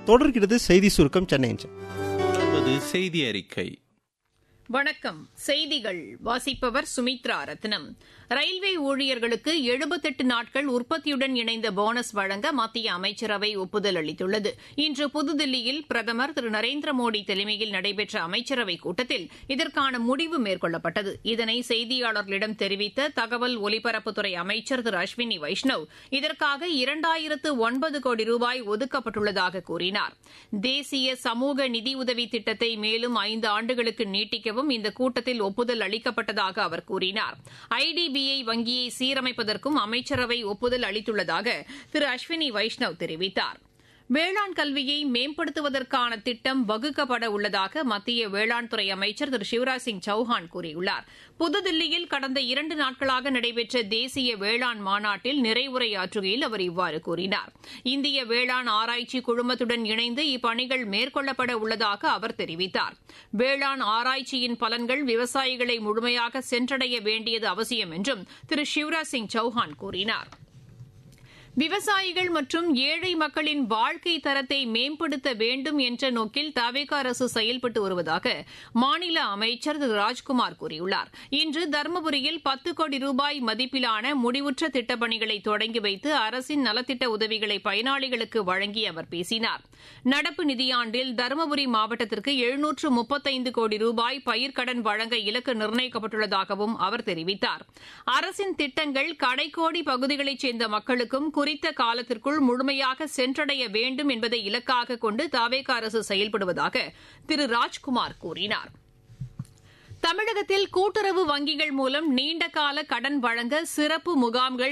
தொடர்கிறது செய்தி சுருக்கம் சென்னை அஞ்சல். தொடர்வது செய்தி அறிக்கை வணக்கம் செய்திகள் வாசிப்பவர் சுமித்ரா ரத்னம் ரயில்வே ஊழியர்களுக்கு எழுபத்தெட்டு நாட்கள் உற்பத்தியுடன் இணைந்த போனஸ் வழங்க மத்திய அமைச்சரவை ஒப்புதல் அளித்துள்ளது இன்று புதுதில்லியில் பிரதமர் திரு நரேந்திர மோடி தலைமையில் நடைபெற்ற அமைச்சரவைக் கூட்டத்தில் இதற்கான முடிவு மேற்கொள்ளப்பட்டது இதனை செய்தியாளர்களிடம் தெரிவித்த தகவல் ஒலிபரப்புத்துறை அமைச்சர் திரு அஸ்வினி வைஷ்ணவ் இதற்காக இரண்டாயிரத்து ஒன்பது கோடி ரூபாய் ஒதுக்கப்பட்டுள்ளதாக கூறினார் தேசிய சமூக நிதியுதவி திட்டத்தை மேலும் ஐந்து ஆண்டுகளுக்கு நீட்டிக்கவும் இந்த கூட்டத்தில் ஒப்புதல் அளிக்கப்பட்டதாக அவர் கூறினார் ஐடிபிஐ வங்கியை சீரமைப்பதற்கும் அமைச்சரவை ஒப்புதல் அளித்துள்ளதாக திரு அஸ்வினி வைஷ்ணவ் தெரிவித்தார் வேளாண் கல்வியை மேம்படுத்துவதற்கான திட்டம் வகுக்கப்பட உள்ளதாக மத்திய வேளாண் துறை அமைச்சர் திரு சிவராஜ் சிங் சௌஹான் கூறியுள்ளார் புதுதில்லியில் கடந்த இரண்டு நாட்களாக நடைபெற்ற தேசிய வேளாண் மாநாட்டில் நிறைவுரையாற்றுகையில் அவர் இவ்வாறு கூறினார் இந்திய வேளாண் ஆராய்ச்சி குழுமத்துடன் இணைந்து இப்பணிகள் மேற்கொள்ளப்பட உள்ளதாக அவர் தெரிவித்தார் வேளாண் ஆராய்ச்சியின் பலன்கள் விவசாயிகளை முழுமையாக சென்றடைய வேண்டியது அவசியம் என்றும் திரு சிவராஜ் சிங் சௌஹான் கூறினார் விவசாயிகள் மற்றும் ஏழை மக்களின் வாழ்க்கை தரத்தை மேம்படுத்த வேண்டும் என்ற நோக்கில் தவேக அரசு செயல்பட்டு வருவதாக மாநில அமைச்சர் திரு ராஜ்குமார் கூறியுள்ளார் இன்று தருமபுரியில் பத்து கோடி ரூபாய் மதிப்பிலான முடிவுற்ற திட்டப்பணிகளை தொடங்கி வைத்து அரசின் நலத்திட்ட உதவிகளை பயனாளிகளுக்கு வழங்கி அவர் பேசினார் நடப்பு நிதியாண்டில் தருமபுரி மாவட்டத்திற்கு எழுநூற்று முப்பத்தைந்து கோடி ரூபாய் பயிர்க்கடன் வழங்க இலக்கு நிர்ணயிக்கப்பட்டுள்ளதாகவும் அவர் தெரிவித்தார் அரசின் திட்டங்கள் கடைக்கோடி பகுதிகளைச் சேர்ந்த மக்களுக்கும் குறித்த காலத்திற்குள் முழுமையாக சென்றடைய வேண்டும் என்பதை இலக்காக கொண்டு தாவேக அரசு செயல்படுவதாக திரு ராஜ்குமார் கூறினார் தமிழகத்தில் கூட்டுறவு வங்கிகள் மூலம் நீண்டகால கடன் வழங்க சிறப்பு முகாம்கள்